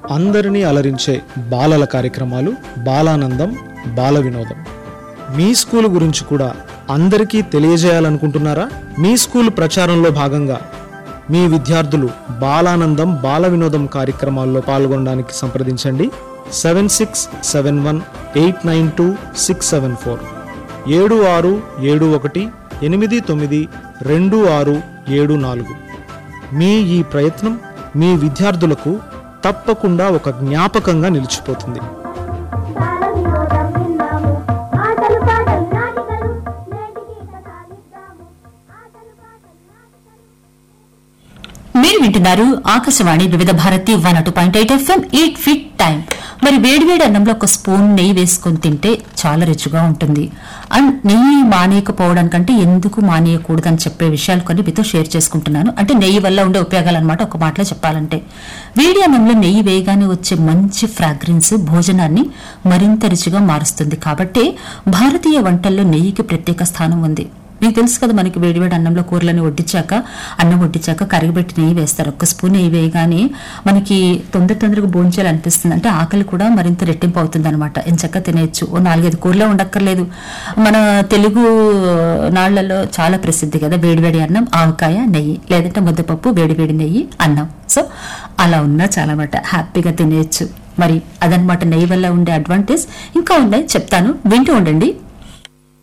అందరినీ అలరించే బాలల కార్యక్రమాలు బాలానందం బాల వినోదం మీ స్కూల్ గురించి కూడా అందరికీ తెలియజేయాలనుకుంటున్నారా మీ స్కూల్ ప్రచారంలో భాగంగా మీ విద్యార్థులు బాలానందం బాల వినోదం కార్యక్రమాల్లో పాల్గొనడానికి సంప్రదించండి seven six seven one eight nine two six seven four ఏడు ఆరు ఏడు ఒకటి ఎనిమిది తొమ్మిది రెండు ఆరు ఏడు నాలుగు మీ ఈ ప్రయత్నం మీ విద్యార్థులకు తప్పకుండా ఒక జ్ఞాపకంగా నిలిచిపోతుంది బాలవినోదం విన్నాము ఆటలు పాటలు నాటికలు నేటికి కథ విద్దాము ఆటలు పాటలు నాటికలు మీరు వింటున్నారు ఆకాశవాణి వివిధ భారతి వన్ అటు point eight FM eight fit time మరి వేడివేడి అన్నంలో ఒక స్పూన్ నెయ్యి వేసుకొని తింటే చాలా రుచిగా ఉంటుంది అండ్ నెయ్యి మానేయకపోవడానికంటే ఎందుకు మానేయకూడదని చెప్పే విషయాలు కొన్ని మీతో షేర్ చేసుకుంటున్నాను అంటే నెయ్యి వల్ల ఉండే ఉపయోగాలు అనమాట ఒక మాటలో చెప్పాలంటే వేడి అన్నంలో నెయ్యి వేయగానే వచ్చే మంచి ఫ్రాగ్రెన్స్ భోజనాన్ని మరింత రుచిగా మారుస్తుంది కాబట్టి భారతీయ వంటల్లో నెయ్యికి ప్రత్యేక స్థానం ఉంది మీకు తెలుసు కదా మనకి వేడివేడి అన్నంలో కూరలను వడ్డించాక అన్నం వడ్డించాక కరిగిపెట్టి నెయ్యి వేస్తారు ఒక్క స్పూన్ నెయ్యి వేయగానే మనకి తొందర తొందరగా భోంచేయాలి అనిపిస్తుంది అంటే ఆకలి కూడా మరింత రెట్టింపు అవుతుంది అనమాట ఎంచక్క తినేయచ్చు ఓ నాలుగైదు కూరలో ఉండక్కర్లేదు మన తెలుగు నాళ్లలో చాలా ప్రసిద్ధి కదా వేడివేడి అన్నం ఆవకాయ నెయ్యి లేదంటే ముద్దపప్పు వేడివేడి నెయ్యి అన్నం సో అలా ఉన్నా చాలా మాట హ్యాపీగా తినేయచ్చు మరి అదనమాట నెయ్యి వల్ల ఉండే అడ్వాంటేజ్ ఇంకా ఉన్నాయి చెప్తాను వింటూ ఉండండి